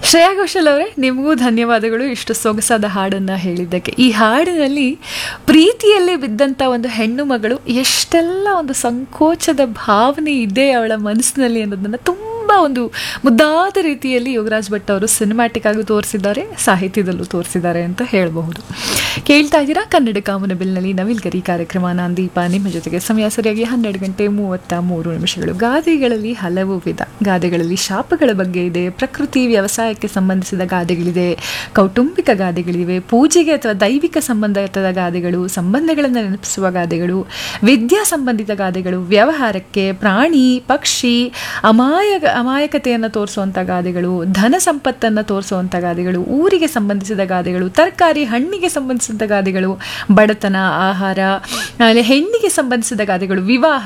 ಶ್ರೇಯಾ ಘೋಷಲ್ ಅವರೇ ನಿಮಗೂ ಧನ್ಯವಾದಗಳು ಇಷ್ಟು ಸೊಗಸಾದ ಹಾಡನ್ನು ಹೇಳಿದ್ದಕ್ಕೆ ಈ ಹಾಡಿನಲ್ಲಿ ಪ್ರೀತಿಯಲ್ಲಿ ಬಿದ್ದಂಥ ಒಂದು ಹೆಣ್ಣು ಮಗಳು ಎಷ್ಟೆಲ್ಲ ಒಂದು ಸಂಕೋಚದ ಭಾವನೆ ಇದೆ ಅವಳ ಮನಸ್ಸಿನಲ್ಲಿ ಅನ್ನೋದನ್ನು ತುಂಬ ಒಂದು ಮುದ್ದಾದ ರೀತಿಯಲ್ಲಿ ಯೋಗರಾಜ್ ಭಟ್ ಅವರು ಸಿನಿಮ್ಯಾಟಿಕ್ ಆಗಿ ತೋರಿಸಿದ್ದಾರೆ ಸಾಹಿತ್ಯದಲ್ಲೂ ತೋರಿಸಿದ್ದಾರೆ ಅಂತ ಹೇಳಬಹುದು ಕೇಳ್ತಾ ಇದ್ದೀರಾ ಕನ್ನಡ ಕಾಮನ ಬಿಲ್ನಲ್ಲಿ ನವಿಲ್ಗರಿ ಕಾರ್ಯಕ್ರಮ ನಾನು ದೀಪ ನಿಮ್ಮ ಜೊತೆಗೆ ಸಮಯ ಸರಿಯಾಗಿ ಹನ್ನೆರಡು ಗಂಟೆ ಮೂವತ್ತ ಮೂರು ನಿಮಿಷಗಳು ಗಾದೆಗಳಲ್ಲಿ ಹಲವು ವಿಧ ಗಾದೆಗಳಲ್ಲಿ ಶಾಪಗಳ ಬಗ್ಗೆ ಇದೆ ಪ್ರಕೃತಿ ವ್ಯವಸಾಯಕ್ಕೆ ಸಂಬಂಧಿಸಿದ ಗಾದೆಗಳಿದೆ ಕೌಟುಂಬಿಕ ಗಾದೆಗಳಿವೆ ಪೂಜೆಗೆ ಅಥವಾ ದೈವಿಕ ಸಂಬಂಧಿತ ಗಾದೆಗಳು ಸಂಬಂಧಗಳನ್ನು ನೆನಪಿಸುವ ಗಾದೆಗಳು ವಿದ್ಯಾ ಸಂಬಂಧಿತ ಗಾದೆಗಳು ವ್ಯವಹಾರಕ್ಕೆ ಪ್ರಾಣಿ ಪಕ್ಷಿ ಅಮಾಯ ಅಮಾಯಕತೆಯನ್ನು ತೋರಿಸುವಂಥ ಗಾದೆಗಳು ಧನ ಸಂಪತ್ತನ್ನು ತೋರಿಸುವಂಥ ಗಾದೆಗಳು ಊರಿಗೆ ಸಂಬಂಧಿಸಿದ ಗಾದೆಗಳು ತರಕಾರಿ ಹಣ್ಣಿಗೆ ಸಂಬಂಧಿಸಿದ ಗಾದೆಗಳು ಬಡತನ ಆಹಾರ ಆಮೇಲೆ ಹೆಣ್ಣಿಗೆ ಸಂಬಂಧಿಸಿದ ಗಾದೆಗಳು ವಿವಾಹ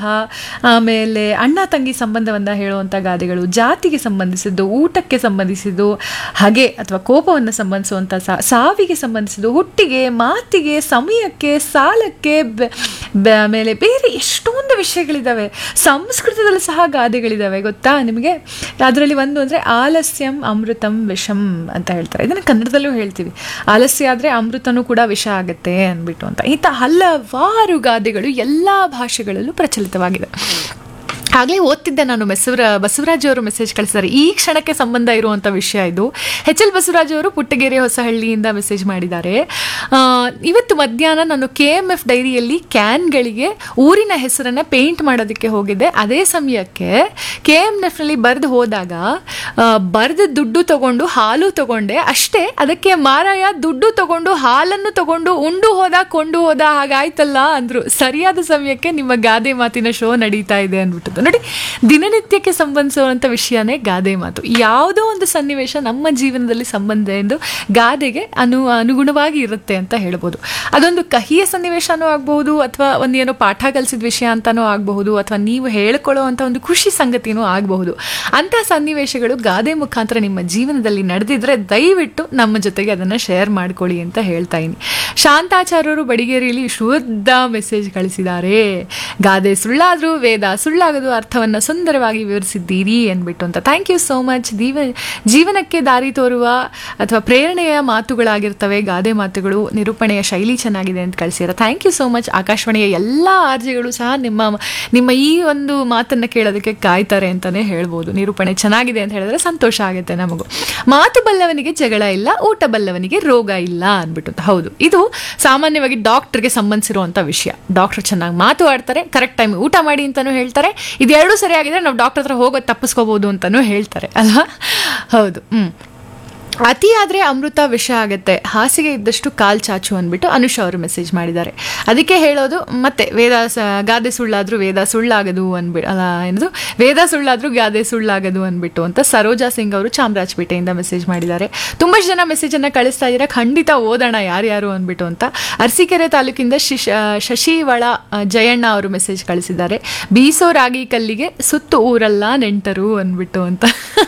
ಆಮೇಲೆ ಅಣ್ಣ ತಂಗಿ ಸಂಬಂಧವನ್ನು ಹೇಳುವಂಥ ಗಾದೆಗಳು ಜಾತಿಗೆ ಸಂಬಂಧಿಸಿದ್ದು ಊಟಕ್ಕೆ ಸಂಬಂಧಿಸಿದ್ದು ಹಾಗೆ ಅಥವಾ ಕೋಪವನ್ನು ಸಂಬಂಧಿಸುವಂಥ ಸಾ ಸಾವಿಗೆ ಸಂಬಂಧಿಸಿದ್ದು ಹುಟ್ಟಿಗೆ ಮಾತಿಗೆ ಸಮಯಕ್ಕೆ ಸಾಲಕ್ಕೆ ಬೆ- ಬೆ- ಆಮೇಲೆ ಬೇರೆ ಎಷ್ಟೊಂದು ವಿಷಯಗಳಿದ್ದಾವೆ ಸಂಸ್ಕೃತದಲ್ಲಿ ಸಹ ಗಾದೆಗಳಿದ್ದಾವೆ ಗೊತ್ತಾ ನಿಮಗೆ ಅದರಲ್ಲಿ ಒಂದು ಅಂದರೆ ಆಲಸ್ಯಂ ಅಮೃತಂ ವಿಷಂ ಅಂತ ಹೇಳ್ತಾರೆ ಇದನ್ನು ಕನ್ನಡದಲ್ಲೂ ಹೇಳ್ತೀವಿ ಆಲಸ್ಯ ಆದರೆ ಅಮೃತನೂ ಕೂಡ ವಿಷ ಆಗುತ್ತೆ ಅಂದ್ಬಿಟ್ಟು ಅಂತ ಇಂಥ ಹಲವಾರು ಗಾದೆಗಳು ಎಲ್ಲ ಭಾಷೆಗಳಲ್ಲೂ ಪ್ರಚಲಿತವಾಗಿದೆ ಆಗಲೇ ಓದ್ತಿದ್ದೆ ನಾನು ಬಸವರ ಬಸವರಾಜ್ ಅವರು ಮೆಸೇಜ್ ಕಳಿಸಿದ್ದಾರೆ ಈ ಕ್ಷಣಕ್ಕೆ ಸಂಬಂಧ ಇರುವಂಥ ವಿಷಯ ಇದು ಎಚ್ ಎಲ್ ಬಸವರಾಜ್ ಅವರು ಪುಟ್ಟಗೆರೆ ಹೊಸಹಳ್ಳಿಯಿಂದ ಮೆಸೇಜ್ ಮಾಡಿದ್ದಾರೆ ಆ, ಇವತ್ತು ಮಧ್ಯಾಹ್ನ ನಾನು ಕೆ ಎಮ್ ಎಫ್ ಡೈರಿಯಲ್ಲಿ ಕ್ಯಾನ್ಗಳಿಗೆ ಊರಿನ ಹೆಸರನ್ನು ಪೇಂಟ್ ಮಾಡೋದಕ್ಕೆ ಹೋಗಿದ್ದೆ ಅದೇ ಸಮಯಕ್ಕೆ ಕೆ ಎಮ್ ಎಫ್ನಲ್ಲಿ ಬರೆದು ಹೋದಾಗ ಬರೆದ ದುಡ್ಡು ತಗೊಂಡು ಹಾಲು ತಗೊಂಡೆ ಅಷ್ಟೇ ಅದಕ್ಕೆ ಮಾರಾಯ ದುಡ್ಡು ತಗೊಂಡು ಹಾಲನ್ನು ತಗೊಂಡು ಉಂಡು ಹೋದ ಕೊಂಡು ಹೋದ ಹಾಗಾಯ್ತಲ್ಲ ಅಂದ್ರು ಸರಿಯಾದ ಸಮಯಕ್ಕೆ ನಿಮ್ಮ ಗಾದೆ ಮಾತಿನ ಶೋ ನಡೀತಾ ಇದೆ ಅಂದ್ಬಿಟ್ಟು ನೋಡಿ ದಿನನಿತ್ಯಕ್ಕೆ ಸಂಬಂಧಿಸುವಂಥ ವಿಷಯನೇ ಗಾದೆ ಮಾತು ಯಾವುದೋ ಒಂದು ಸನ್ನಿವೇಶ ನಮ್ಮ ಜೀವನದಲ್ಲಿ ಸಂಬಂಧ ಎಂದು ಗಾದೆಗೆ ಅನು ಅನುಗುಣವಾಗಿ ಇರುತ್ತೆ ಅಂತ ಹೇಳ್ಬೋದು ಅದೊಂದು ಕಹಿಯ ಸನ್ನಿವೇಶನೂ ಆಗಬಹುದು ಅಥವಾ ಒಂದು ಏನೋ ಪಾಠ ಕಲಿಸಿದ ವಿಷಯ ಅಂತನೂ ಆಗಬಹುದು ಅಥವಾ ನೀವು ಹೇಳ್ಕೊಳ್ಳೋ ಒಂದು ಖುಷಿ ಸಂಗತಿನೂ ಆಗಬಹುದು ಅಂಥ ಸನ್ನಿವೇಶಗಳು ಗಾದೆ ಮುಖಾಂತರ ನಿಮ್ಮ ಜೀವನದಲ್ಲಿ ನಡೆದಿದ್ರೆ ದಯವಿಟ್ಟು ನಮ್ಮ ಜೊತೆಗೆ ಅದನ್ನು ಶೇರ್ ಮಾಡ್ಕೊಳ್ಳಿ ಅಂತ ಹೇಳ್ತಾ ಇದ್ದೀನಿ ಶಾಂತಾಚಾರ್ಯರು ಬಡಿಗೇರಿಯಲ್ಲಿ ಶುದ್ಧ ಮೆಸೇಜ್ ಕಳಿಸಿದ್ದಾರೆ ಗಾದೆ ಸುಳ್ಳಾದರೂ ವೇದ ಸುಳ್ಳಾಗದು ಅರ್ಥವನ್ನು ಸುಂದರವಾಗಿ ವಿವರಿಸಿದ್ದೀರಿ ಅಂದ್ಬಿಟ್ಟು ಅಂತ ಥ್ಯಾಂಕ್ ಯು ಸೋ ಮಚ್ ದೀವ ಜೀವನಕ್ಕೆ ದಾರಿ ತೋರುವ ಅಥವಾ ಪ್ರೇರಣೆಯ ಮಾತುಗಳಾಗಿರ್ತವೆ ಗಾದೆ ಮಾತುಗಳು ನಿರೂಪಣೆಯ ಶೈಲಿ ಚೆನ್ನಾಗಿದೆ ಅಂತ ಕಳಿಸಿರ ಥ್ಯಾಂಕ್ ಯು ಸೋ ಮಚ್ ಆಕಾಶವಾಣಿಯ ಎಲ್ಲ ಆರ್ಜಿಗಳು ಸಹ ನಿಮ್ಮ ನಿಮ್ಮ ಈ ಒಂದು ಮಾತನ್ನು ಕೇಳೋದಕ್ಕೆ ಕಾಯ್ತಾರೆ ಅಂತಲೇ ಹೇಳ್ಬೋದು ನಿರೂಪಣೆ ಚೆನ್ನಾಗಿದೆ ಅಂತ ಹೇಳಿದ್ರೆ ಸಂತೋಷ ಆಗುತ್ತೆ ನಮಗೂ ಮಾತು ಬಲ್ಲವನಿಗೆ ಜಗಳ ಇಲ್ಲ ಊಟ ಬಲ್ಲವನಿಗೆ ರೋಗ ಇಲ್ಲ ಅಂದ್ಬಿಟ್ಟು ಅಂತ. ಹೌದು ಇದು ಸಾಮಾನ್ಯವಾಗಿ ಡಾಕ್ಟರ್ಗೆ ಸಂಬಂಧಿಸಿರುವಂಥ ವಿಷಯ ಡಾಕ್ಟರ್ ಚೆನ್ನಾಗಿ ಮಾತು ಆಡ್ತಾರೆ ಕರೆಕ್ಟ್ ಟೈಮ್ ಊಟ ಮಾಡಿ ಅಂತಲೂ ಹೇಳ್ತಾರೆ ಇದೆರಡೂ ಸರಿಯಾಗಿದ್ರೆ ನಾವು ಡಾಕ್ಟರ್ ಹತ್ರ ಹೋಗೋದು ತಪ್ಪಿಸ್ಕೋಬೋದು ಅಂತಲೂ ಹೇಳ್ತಾರೆ ಅಲ್ವಾ ಹೌದು ಹ್ಞೂ ಅತಿ ಆದರೆ ಅಮೃತ ವಿಷ ಆಗುತ್ತೆ ಹಾಸಿಗೆ ಇದ್ದಷ್ಟು ಕಾಲ್ ಚಾಚು ಅಂದ್ಬಿಟ್ಟು ಅನುಷ ಅವರು ಮೆಸೇಜ್ ಮಾಡಿದ್ದಾರೆ ಅದಕ್ಕೆ ಹೇಳೋದು ಮತ್ತೆ ವೇದ ಸ- ಗಾದೆ ಸುಳ್ಳಾದರೂ ವೇದ ಸುಳ್ಳಾಗದು ಅನ್ಬಿಟ್ಟು ಅಲ್ಲ ಏನದು ವೇದ ಸುಳ್ಳಾದರೂ ಗಾದೆ ಸುಳ್ಳಾಗದು ಅಂದ್ಬಿಟ್ಟು ಅಂತ ಸರೋಜಾ ಸಿಂಗ್ ಅವರು ಚಾಮರಾಜಪೇಟೆಯಿಂದ ಮೆಸೇಜ್ ಮಾಡಿದ್ದಾರೆ ತುಂಬಷ್ಟು ಜನ ಮೆಸೇಜನ್ನು ಕಳಿಸ್ತಾ ಇದ್ದಾರೆ ಖಂಡಿತ ಓದೋಣ ಯಾರ್ಯಾರು ಅಂದ್ಬಿಟ್ಟು ಅಂತ ಅರಸೀಕೆರೆ ತಾಲೂಕಿಂದ ಶಿಶ ಶಶಿವಳ ಆ, ಜಯಣ್ಣ ಅವರು ಮೆಸೇಜ್ ಕಳಿಸಿದ್ದಾರೆ ಬೀಸೋ ರಾಗಿ ಕಲ್ಲಿಗೆ ಸುತ್ತು ಊರಲ್ಲ ನೆಂಟರು ಅಂದ್ಬಿಟ್ಟು ಅಂತ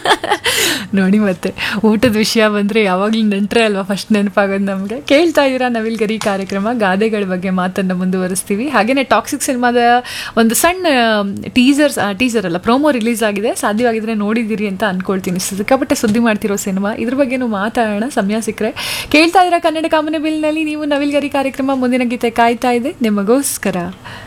ನೋಡಿ ಮತ್ತೆ ಊಟದ ವಿಷಯ ಬಂದರೆ ಯಾವಾಗಲೂ ನೆಂಟ್ರೆ ಅಲ್ವಾ ಫಸ್ಟ್ ನೆನಪಾಗೋದು ನಮಗೆ ಕೇಳ್ತಾ ಇದ್ದೀರಾ ನವಿಲ್ಗರಿ ಕಾರ್ಯಕ್ರಮ ಗಾದೆಗಳ ಬಗ್ಗೆ ಮಾತನ್ನು ಮುಂದುವರಿಸ್ತೀವಿ ಹಾಗೆಯೇ ಟಾಕ್ಸಿಕ್ ಸಿನಿಮಾದ ಒಂದು ಸಣ್ಣ ಟೀಸರ್ಸ್ ಟೀಸರ್ ಅಲ್ಲ ಪ್ರೋಮೋ ರಿಲೀಸ್ ಆಗಿದೆ ಸಾಧ್ಯವಾಗಿದ್ರೆ ನೋಡಿದ್ದೀರಿ ಅಂತ ಅನ್ಕೊಳ್ತೀನಿ ಸಿಕ್ಕಾಪಟ್ಟೆ ಸುದ್ದಿ ಮಾಡ್ತಿರೋ ಸಿನಿಮಾ ಇದ್ರ ಬಗ್ಗೆನೂ ಮಾತಾಡೋಣ ಸಮಯ ಸಿಕ್ಕರೆ ಕೇಳ್ತಾ ಇದ್ದೀರಾ ಕನ್ನಡ ಕಾಮನ ಬಿಲ್ನಲ್ಲಿ ನೀವು ನವಿಲ್ಗರಿ ಕಾರ್ಯಕ್ರಮ ಮುಂದಿನ ಗೀತೆ ಕಾಯ್ತಾ ಇದೆ ನಿಮಗೋಸ್ಕರ